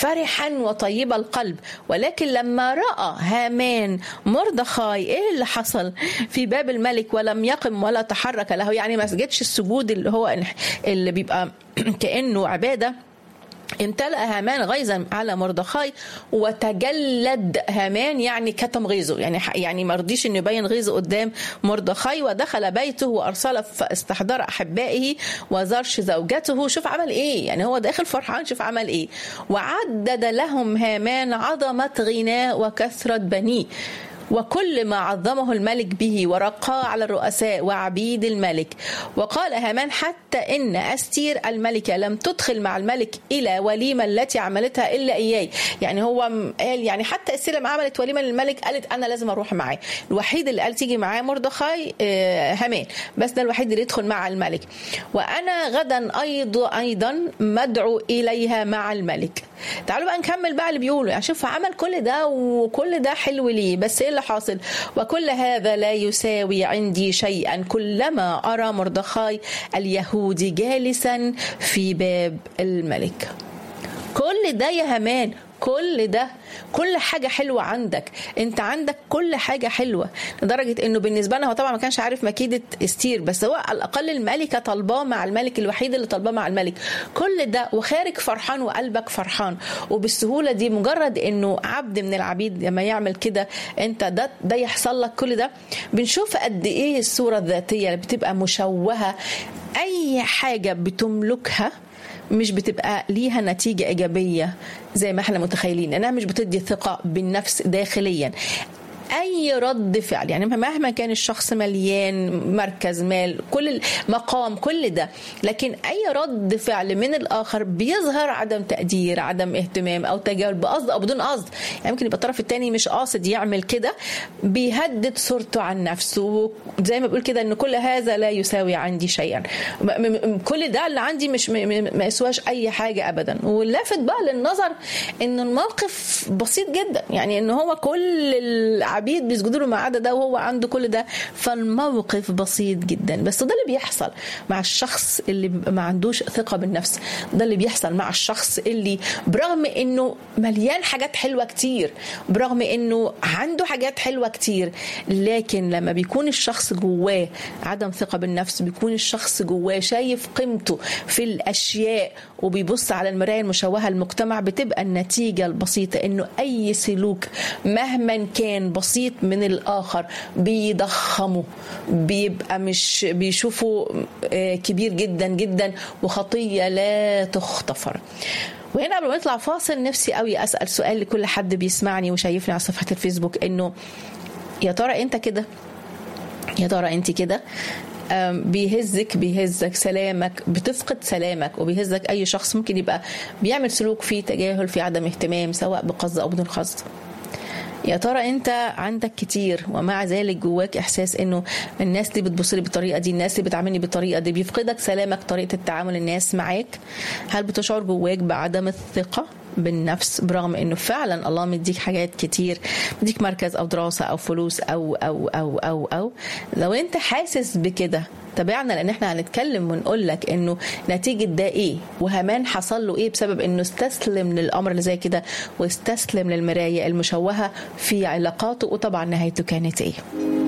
فرحا وطيب القلب ولكن لما راى هامان مردخاي ايه اللي حصل في باب الملك ولم يقم ولا تحرك له يعني ما سجدش السجود اللي هو اللي بيبقى كانه عباده امتلأ هامان غيظا على مردخاي وتجلد هامان يعني كتم غيظه يعني يعني ما رضيش انه يبين غيظه قدام مردخاي ودخل بيته وارسل استحضار احبائه وزرش زوجته شوف عمل ايه يعني هو داخل فرحان شوف عمل ايه وعدد لهم هامان عظمه غناه وكثره بنيه وكل ما عظمه الملك به ورقاه على الرؤساء وعبيد الملك وقال هامان حتى إن أستير الملكة لم تدخل مع الملك إلى وليمة التي عملتها إلا إياي يعني هو قال يعني حتى أستير لما عملت وليمة للملك قالت أنا لازم أروح معاه الوحيد اللي قال تيجي معاه مردخاي هامان بس ده الوحيد اللي يدخل مع الملك وأنا غدا أيضا أيضا مدعو إليها مع الملك تعالوا بقى نكمل بقى اللي بيقوله يعني شوف عمل كل ده وكل ده حلو ليه بس ايه اللي حاصل وكل هذا لا يساوي عندي شيئا كلما ارى مردخاي اليهودي جالسا في باب الملك كل ده يا همان كل ده كل حاجه حلوه عندك انت عندك كل حاجه حلوه لدرجه انه بالنسبه لنا هو طبعا ما كانش عارف مكيده استير بس هو على الاقل الملكه طالباه مع الملك الوحيد اللي طالباه مع الملك كل ده وخارج فرحان وقلبك فرحان وبالسهوله دي مجرد انه عبد من العبيد لما يعمل كده انت ده ده يحصل لك كل ده بنشوف قد ايه الصوره الذاتيه اللي بتبقى مشوهه اي حاجه بتملكها مش بتبقى ليها نتيجة إيجابية زي ما احنا متخيلين إنها مش بتدي ثقة بالنفس داخليا اي رد فعل يعني مهما كان الشخص مليان مركز مال كل مقام كل ده لكن اي رد فعل من الاخر بيظهر عدم تقدير عدم اهتمام او تجاهل بقصد او بدون قصد يعني ممكن يبقى الطرف الثاني مش قاصد يعمل كده بيهدد صورته عن نفسه زي ما بقول كده ان كل هذا لا يساوي عندي شيئا كل ده اللي عندي مش ما يسواش اي حاجه ابدا واللافت بقى للنظر ان الموقف بسيط جدا يعني ان هو كل العبيد بيسجدوا له ما عدا ده وهو عنده كل ده فالموقف بسيط جدا بس ده اللي بيحصل مع الشخص اللي بيبقى ما عندوش ثقه بالنفس ده اللي بيحصل مع الشخص اللي برغم انه مليان حاجات حلوه كتير برغم انه عنده حاجات حلوه كتير لكن لما بيكون الشخص جواه عدم ثقه بالنفس بيكون الشخص جواه شايف قيمته في الاشياء وبيبص على المرايه المشوهه المجتمع بتبقى النتيجه البسيطه انه اي سلوك مهما كان بسيط من الاخر بيضخمه بيبقى مش بيشوفه كبير جدا جدا وخطيه لا تغتفر وهنا قبل ما نطلع فاصل نفسي قوي اسال سؤال لكل حد بيسمعني وشايفني على صفحه الفيسبوك انه يا ترى انت كده يا ترى انت كده بيهزك بيهزك سلامك بتفقد سلامك وبيهزك اي شخص ممكن يبقى بيعمل سلوك فيه تجاهل فيه عدم اهتمام سواء بقصد او بدون قصد يا ترى انت عندك كتير ومع ذلك جواك احساس انه الناس دي بتبص لي بالطريقه دي الناس اللي بتعاملني بالطريقه دي بيفقدك سلامك طريقه التعامل الناس معاك هل بتشعر جواك بعدم الثقه بالنفس برغم انه فعلا الله مديك حاجات كتير مديك مركز او دراسه او فلوس او او او او او لو انت حاسس بكده تابعنا لان احنا هنتكلم ونقول لك انه نتيجه ده ايه وهمان حصل له ايه بسبب انه استسلم للامر اللي زي كده واستسلم للمرايه المشوهه في علاقاته وطبعا نهايته كانت ايه